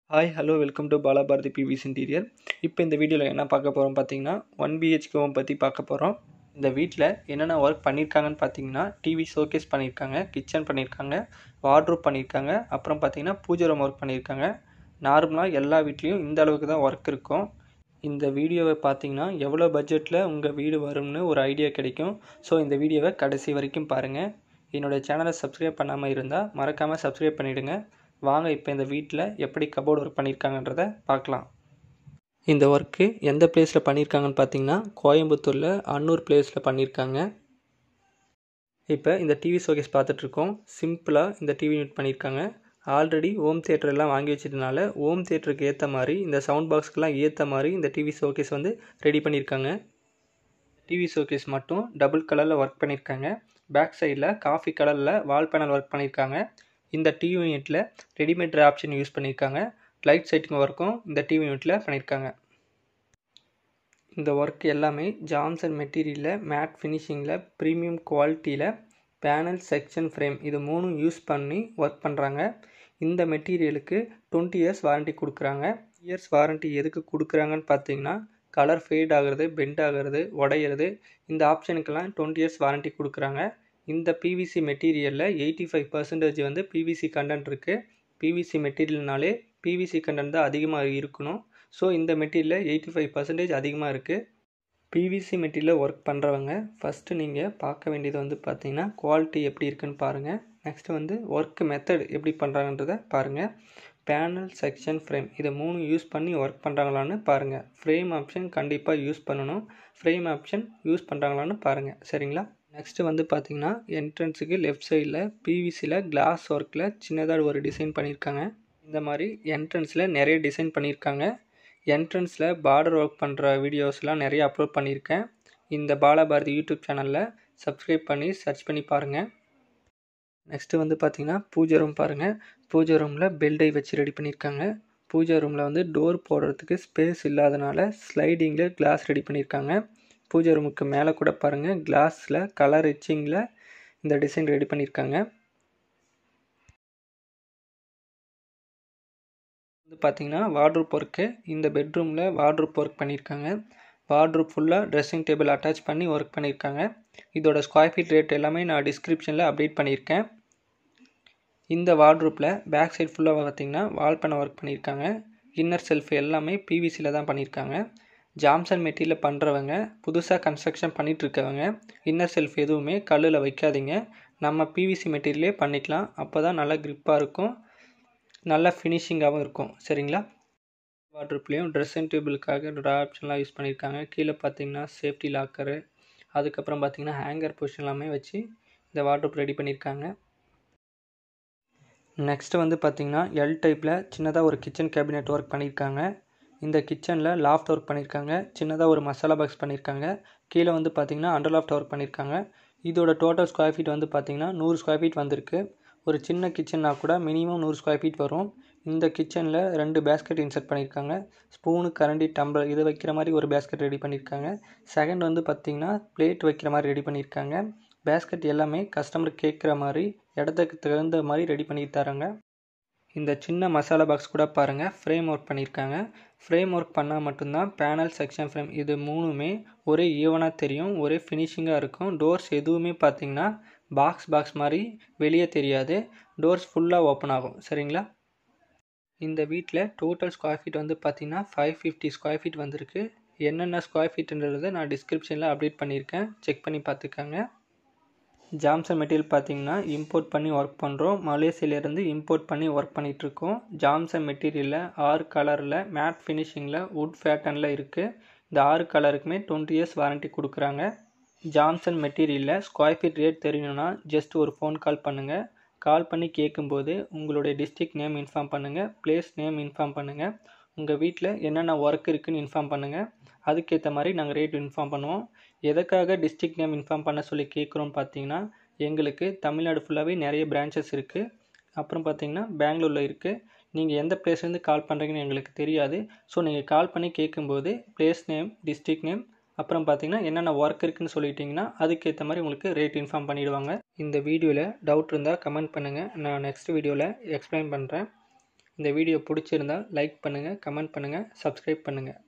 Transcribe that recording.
hi hello welcome to Balabharathi PVC interior இப்போ இந்த வீடியோவில் என்ன பார்க்க போகிறோம் பார்த்தீங்கன்னா ஒன் பிஹெச்கே ஹோம் பற்றி பார்க்க போகிறோம் இந்த வீட்டில் என்னென்ன ஒர்க் பண்ணியிருக்காங்கன்னு பார்த்தீங்கன்னா டிவி ஷோகேஸ் பண்ணியிருக்காங்க கிச்சன் பண்ணியிருக்காங்க வார்ட்ரூப் பண்ணியிருக்காங்க அப்புறம் பார்த்தீங்கன்னா பூஜை ரூம் ஒர்க் பண்ணியிருக்காங்க நார்மலாக எல்லா வீட்லேயும் இந்த அளவுக்கு தான் ஒர்க் இருக்கும் இந்த வீடியோவை பார்த்தீங்கன்னா எவ்வளோ பட்ஜெட்டில் உங்கள் வீடு வரும்னு ஒரு ஐடியா கிடைக்கும் ஸோ இந்த வீடியோவை கடைசி வரைக்கும் பாருங்கள் என்னோடய சேனலை சப்ஸ்கிரைப் பண்ணாமல் இருந்தால் மறக்காமல் சப்ஸ்கிரைப் பண்ணிவிடுங்க வாங்க இப்போ இந்த வீட்டில் எப்படி கபோர்டு ஒர்க் பண்ணியிருக்காங்கன்றத பார்க்கலாம் இந்த ஒர்க்கு எந்த பிளேஸில் பண்ணியிருக்காங்கன்னு பார்த்தீங்கன்னா கோயம்புத்தூரில் அன்னூர் பிளேஸில் பண்ணியிருக்காங்க இப்போ இந்த டிவி ஷோகேஸ் பார்த்துட்ருக்கோம் சிம்பிளாக இந்த டிவி யூனிட் பண்ணியிருக்காங்க ஆல்ரெடி ஹோம் தியேட்டர் எல்லாம் வாங்கி வச்சதுனால ஹோம் தியேட்டருக்கு ஏற்ற மாதிரி இந்த சவுண்ட் பாக்ஸ்க்கெலாம் ஏற்ற மாதிரி இந்த டிவி ஷோகேஸ் வந்து ரெடி பண்ணியிருக்காங்க டிவி ஷோகேஸ் மட்டும் டபுள் கலரில் ஒர்க் பண்ணியிருக்காங்க பேக் சைடில் காஃபி கலரில் வால் பேனல் ஒர்க் பண்ணியிருக்காங்க இந்த டிவி யூனிட்டில் ரெடிமேட் ஆப்ஷன் யூஸ் பண்ணியிருக்காங்க லைட் செட்டிங் ஒர்க்கும் இந்த டிவி யூனிட்டில் பண்ணியிருக்காங்க இந்த ஒர்க் எல்லாமே ஜான்சன் மெட்டீரியலில் மேட் ஃபினிஷிங்கில் ப்ரீமியம் குவாலிட்டியில் பேனல் செக்ஷன் ஃப்ரேம் இது மூணும் யூஸ் பண்ணி ஒர்க் பண்ணுறாங்க இந்த மெட்டீரியலுக்கு டுவெண்ட்டி இயர்ஸ் வாரண்ட்டி கொடுக்குறாங்க இயர்ஸ் வாரண்ட்டி எதுக்கு கொடுக்குறாங்கன்னு பார்த்தீங்கன்னா கலர் ஃபேட் ஆகிறது பெண்ட் ஆகிறது உடையிறது இந்த ஆப்ஷனுக்கெல்லாம் டுவெண்ட்டி இயர்ஸ் வாரண்ட்டி கொடுக்குறாங்க இந்த பிவிசி மெட்டீரியலில் எயிட்டி ஃபைவ் பர்சன்டேஜ் வந்து பிவிசி கண்டென்ட் இருக்குது பிவிசி மெட்டீரியல்னாலே பிவிசி கண்டென்ட் தான் அதிகமாக இருக்கணும் ஸோ இந்த மெட்டீரியலில் எயிட்டி ஃபைவ் பர்சன்டேஜ் அதிகமாக இருக்குது பிவிசி மெட்டீரியலில் ஒர்க் பண்ணுறவங்க ஃபஸ்ட்டு நீங்கள் பார்க்க வேண்டியது வந்து பார்த்தீங்கன்னா குவாலிட்டி எப்படி இருக்குன்னு பாருங்கள் நெக்ஸ்ட்டு வந்து ஒர்க் மெத்தட் எப்படி பண்ணுறாங்கன்றத பாருங்கள் பேனல் செக்ஷன் ஃப்ரேம் இதை மூணு யூஸ் பண்ணி ஒர்க் பண்ணுறாங்களான்னு பாருங்கள் ஃப்ரேம் ஆப்ஷன் கண்டிப்பாக யூஸ் பண்ணணும் ஃப்ரேம் ஆப்ஷன் யூஸ் பண்ணுறாங்களான்னு பாருங்கள் சரிங்களா நெக்ஸ்ட்டு வந்து பார்த்திங்கன்னா என்ட்ரன்ஸுக்கு லெஃப்ட் சைடில் பிவிசியில் கிளாஸ் ஒர்க்கில் சின்னதாக ஒரு டிசைன் பண்ணியிருக்காங்க இந்த மாதிரி என்ட்ரன்ஸில் நிறைய டிசைன் பண்ணியிருக்காங்க என்ட்ரன்ஸில் பார்டர் ஒர்க் பண்ணுற வீடியோஸ்லாம் நிறைய அப்லோட் பண்ணியிருக்கேன் இந்த பாலாபாரதி யூடியூப் சேனலில் சப்ஸ்கிரைப் பண்ணி சர்ச் பண்ணி பாருங்கள் நெக்ஸ்ட்டு வந்து பார்த்திங்கன்னா பூஜை ரூம் பாருங்கள் பூஜை ரூமில் பெல்டை வச்சு ரெடி பண்ணியிருக்காங்க பூஜை ரூமில் வந்து டோர் போடுறதுக்கு ஸ்பேஸ் இல்லாதனால ஸ்லைடிங்கில் கிளாஸ் ரெடி பண்ணியிருக்காங்க பூஜை ரூமுக்கு மேலே கூட பாருங்கள் கிளாஸில் கலர் ரிச்சிங்கில் இந்த டிசைன் ரெடி பண்ணியிருக்காங்க வந்து பார்த்தீங்கன்னா வார்ட்ரூப் ஒர்க்கு இந்த பெட்ரூமில் வார்ட்ரூப் ஒர்க் பண்ணியிருக்காங்க வார்ட்ரூப் ஃபுல்லாக ட்ரெஸ்ஸிங் டேபிள் அட்டாச் பண்ணி ஒர்க் பண்ணியிருக்காங்க இதோட ஸ்கொயர் ஃபீட் ரேட் எல்லாமே நான் டிஸ்கிரிப்ஷனில் அப்டேட் பண்ணியிருக்கேன் இந்த வார்ட்ரூப்பில் பேக் சைட் ஃபுல்லாக பார்த்தீங்கன்னா வால் பண்ண ஒர்க் பண்ணியிருக்காங்க இன்னர் செல்ஃப் எல்லாமே பிவிசியில் தான் பண்ணியிருக்காங்க ஜாம்சன் மெட்டீரியல் பண்ணுறவங்க புதுசாக கன்ஸ்ட்ரக்ஷன் பண்ணிகிட்ருக்கவங்க இன்னர் செல்ஃப் எதுவுமே கல்லில் வைக்காதீங்க நம்ம பிவிசி மெட்டீரியலே பண்ணிக்கலாம் அப்போ தான் நல்லா க்ரிப்பாக இருக்கும் நல்ல ஃபினிஷிங்காகவும் இருக்கும் சரிங்களா வாட்ரூப்லேயும் ட்ரெஸ்ஸிங் டேபிளுக்காக ட்ரா ஆப்ஷன்லாம் யூஸ் பண்ணியிருக்காங்க கீழே பார்த்தீங்கன்னா சேஃப்டி லாக்கரு அதுக்கப்புறம் பார்த்தீங்கன்னா ஹேங்கர் பொசிஷன் எல்லாமே வச்சு இந்த வாட்ரூப் ரெடி பண்ணியிருக்காங்க நெக்ஸ்ட்டு வந்து பார்த்திங்கன்னா எல் டைப்பில் சின்னதாக ஒரு கிச்சன் கேபினெட் ஒர்க் பண்ணியிருக்காங்க இந்த கிச்சனில் லாஃப்ட் ஒர்க் பண்ணியிருக்காங்க சின்னதாக ஒரு மசாலா பாக்ஸ் பண்ணியிருக்காங்க கீழே வந்து பார்த்திங்கன்னா அண்டர் லாஃப்ட் ஒர்க் பண்ணியிருக்காங்க இதோட டோட்டல் ஸ்கொயர் ஃபீட் வந்து பார்த்திங்கன்னா நூறு ஸ்கொயர் ஃபீட் வந்திருக்கு ஒரு சின்ன கிச்சன்னா கூட மினிமம் நூறு ஸ்கொயர் ஃபீட் வரும் இந்த கிச்சனில் ரெண்டு பேஸ்கெட் இன்சர்ட் பண்ணியிருக்காங்க ஸ்பூனு கரண்டி டம்ளர் இது வைக்கிற மாதிரி ஒரு பேஸ்கெட் ரெடி பண்ணியிருக்காங்க செகண்ட் வந்து பார்த்திங்கன்னா பிளேட் வைக்கிற மாதிரி ரெடி பண்ணியிருக்காங்க பேஸ்கெட் எல்லாமே கஸ்டமர் கேட்குற மாதிரி இடத்துக்கு தகுந்த மாதிரி ரெடி பண்ணி தராங்க இந்த சின்ன மசாலா பாக்ஸ் கூட பாருங்கள் ஃப்ரேம் ஒர்க் பண்ணியிருக்காங்க ஃப்ரேம் ஒர்க் பண்ணால் மட்டும்தான் பேனல் செக்ஷன் ஃப்ரேம் இது மூணுமே ஒரே ஈவனாக தெரியும் ஒரே ஃபினிஷிங்காக இருக்கும் டோர்ஸ் எதுவுமே பார்த்திங்கன்னா பாக்ஸ் பாக்ஸ் மாதிரி வெளியே தெரியாது டோர்ஸ் ஃபுல்லாக ஓப்பன் ஆகும் சரிங்களா இந்த வீட்டில் டோட்டல் ஸ்கொயர் ஃபீட் வந்து பார்த்திங்கன்னா ஃபைவ் ஃபிஃப்டி ஸ்கொயர் ஃபீட் வந்திருக்கு என்னென்ன ஸ்கொயர் ஃபீட்டுன்றதை நான் டிஸ்கிரிப்ஷனில் அப்டேட் பண்ணியிருக்கேன் செக் பண்ணி பார்த்துக்கோங்க ஜாம்சன் மெட்டீரியல் பார்த்தீங்கன்னா இம்போர்ட் பண்ணி ஒர்க் பண்ணுறோம் மலேசியிலேருந்து இம்போர்ட் பண்ணி ஒர்க் பண்ணிகிட்ருக்கோம் ஜாம்சன் மெட்டீரியலில் ஆறு கலரில் மேட் ஃபினிஷிங்கில் வுட் ஃபேட்டனில் இருக்குது இந்த ஆறு கலருக்குமே டுவெண்ட்டி இயர்ஸ் வாரண்ட்டி கொடுக்குறாங்க ஜாம்சன் மெட்டீரியலில் ஸ்கொயர் ஃபீட் ரேட் தெரியணும்னா ஜஸ்ட் ஒரு ஃபோன் கால் பண்ணுங்கள் கால் பண்ணி கேட்கும்போது உங்களுடைய டிஸ்ட்ரிக் நேம் இன்ஃபார்ம் பண்ணுங்கள் பிளேஸ் நேம் இன்ஃபார்ம் பண்ணுங்கள் உங்கள் வீட்டில் என்னென்ன ஒர்க் இருக்குதுன்னு இன்ஃபார்ம் பண்ணுங்கள் அதுக்கேற்ற மாதிரி நாங்கள் ரேட் இன்ஃபார்ம் பண்ணுவோம் எதுக்காக டிஸ்ட்ரிக் நேம் இன்ஃபார்ம் பண்ண சொல்லி கேட்குறோம் பார்த்தீங்கன்னா எங்களுக்கு தமிழ்நாடு ஃபுல்லாகவே நிறைய பிரான்ச்சஸ் இருக்குது அப்புறம் பார்த்தீங்கன்னா பெங்களூரில் இருக்குது நீங்கள் எந்த பிளேஸ்லேருந்து கால் பண்ணுறீங்கன்னு எங்களுக்கு தெரியாது ஸோ நீங்கள் கால் பண்ணி கேட்கும்போது பிளேஸ் நேம் டிஸ்ட்ரிக் நேம் அப்புறம் பார்த்தீங்கன்னா என்னென்ன ஒர்க் இருக்குன்னு சொல்லிட்டிங்கன்னா அதுக்கேற்ற மாதிரி உங்களுக்கு ரேட் இன்ஃபார்ம் பண்ணிவிடுவாங்க இந்த வீடியோவில் டவுட் இருந்தால் கமெண்ட் பண்ணுங்கள் நான் நெக்ஸ்ட் வீடியோவில் எக்ஸ்பிளைன் பண்ணுறேன் இந்த வீடியோ பிடிச்சிருந்தா லைக் பண்ணுங்கள் கமெண்ட் பண்ணுங்கள் சப்ஸ்கிரைப் பண்ணுங்கள்